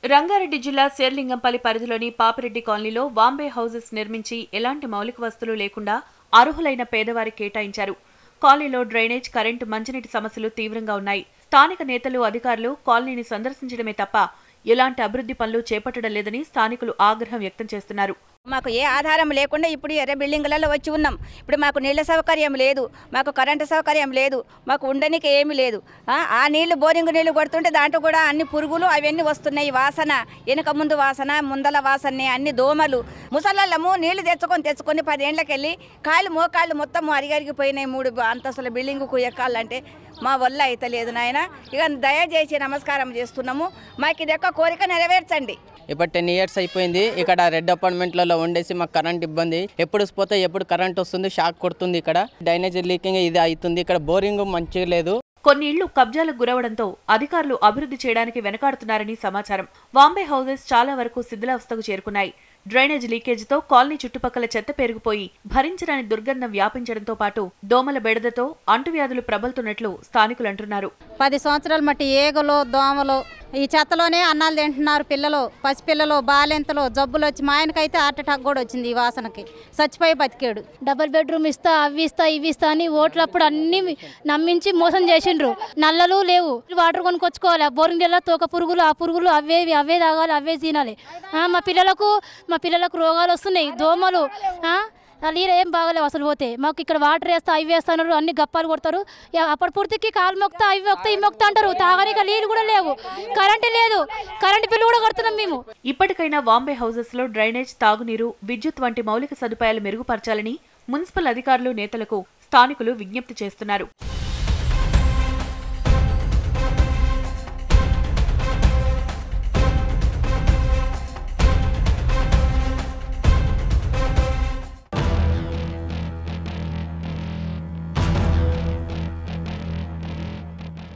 రంగారెడ్డి జిల్లా శేర్లింగంపల్లి పరిధిలోని పాపిరెడ్డి కాలనీలో వాంబే హౌసెస్ నిర్మించి ఎలాంటి మౌలిక వస్తువులు లేకుండా అర్హులైన పేదవారి కేటాయించారు కాలనీలో డ్రైనేజ్ కరెంటు మంచినీటి సమస్యలు తీవ్రంగా ఉన్నాయి స్థానిక నేతలు అధికారులు కాలనీని సందర్శించడమే తప్ప ఎలాంటి అభివృద్ధి పనులు చేపట్టడం లేదని స్థానికులు ఆగ్రహం వ్యక్తం చేస్తున్నారు మాకు ఏ ఆధారం లేకుండా ఇప్పుడు ఎర్ర బిల్డింగులలో వచ్చి ఉన్నాం ఇప్పుడు మాకు నీళ్ళ సౌకర్యం లేదు మాకు కరెంటు సౌకర్యం లేదు మాకు ఉండనికి ఏమీ లేదు ఆ, ఆ నీళ్లు బోరింగ్ నీళ్లు కొడుతుంటే దాంట్లో కూడా అన్ని పురుగులు అవన్నీ వస్తున్నాయి వాసన వెనుక ముందు వాసన ముందల వాసన అన్ని దోమలు ముసలల్లము నీళ్లు తెచ్చుకొని తెచ్చుకొని పదేళ్ళకి వెళ్ళి కాళ్ళు మోకాళ్ళు మొత్తం అరిగరిగిపోయినాయి మూడు అంతస్తుల బిల్డింగుకు ఎక్కాలంటే మా వల్ల అయితే లేదు నాయన ఇక దయచేసి నమస్కారం చేస్తున్నాము మాకు ఇది యొక్క కోరిక నెరవేర్చండి ఇప్పుడు టెన్ ఇయర్స్ అయిపోయింది ఇక్కడ రెడ్ అపార్ట్మెంట్లలో ఉండేసి మాకు కరెంట్ ఇబ్బంది ఎప్పుడు పోతే ఎప్పుడు కరెంట్ వస్తుంది షాక్ కొడుతుంది ఇక్కడ డ్రైనేజ్ లీకింగ్ ఇది అవుతుంది ఇక్కడ బోరింగ్ మంచిగా లేదు కొన్ని ఇళ్లు కబ్జాలకు గురవడంతో అధికారులు అభివృద్ధి చేయడానికి వెనకాడుతున్నారని సమాచారం వాంబే హౌసెస్ చాలా వరకు శిథిలావస్థకు చేరుకున్నాయి డ్రైనేజ్ లీకేజీతో కాలనీ చుట్టుపక్కల చెత్త పెరిగిపోయి భరించరాని దుర్గంధం వ్యాపించడంతో పాటు దోమల బెడదతో అంటువ్యాధులు ప్రబలుతున్నట్లు స్థానికులు అంటున్నారు పది సంవత్సరాల మట్టి ఏగలు దోమలు ఈ చెత్తలోనే అన్నాలు తింటున్నారు పిల్లలు పసిపిల్లలు బాలెంతలు జబ్బులు వచ్చి మా ఆయనకైతే హార్ట్ అటాక్ కూడా వచ్చింది ఈ వాసనకి చచ్చిపోయి బతికాడు డబుల్ బెడ్రూమ్ ఇస్తా అవి ఇస్తా ఇవి ఇస్తా అని ఓట్లప్పుడు అన్ని నమ్మించి మోసం చేసిండ్రు నల్లలు లేవు వాటర్ కొనుక్కొచ్చుకోవాలి బోరింగ్ నీళ్ళ తోక పురుగులు ఆ పురుగులు అవే అవే తాగాలి అవే తినాలి ఆ, మా పిల్లలకు మా పిల్లలకు రోగాలు వస్తున్నాయి దోమలు ఆ, ఆ నీరు ఏం బాగలేవు అసలు పోతే మాకు ఇక్కడ వాటర్ వేస్తా అవి వేస్తున్నారు అన్ని గప్పాలు కొడతారు ఇక అప్పటి పూర్తికి కాలు మొక్తా అవి మొక్తా ఇవి మొక్తా అంటారు తాగడానికి నీళ్ళు కూడా లేవు కరెంటు లేదు కరెంటు బిల్లు కూడా కడుతున్నాం మేము ఇప్పటికైనా వాంబే హౌసెస్ లో డ్రైనేజ్ తాగునీరు విద్యుత్ వంటి మౌలిక సదుపాయాలు మెరుగుపరచాలని మున్సిపల్ అధికారులు నేతలకు స్థానికులు విజ్ఞప్తి చేస్తున్నారు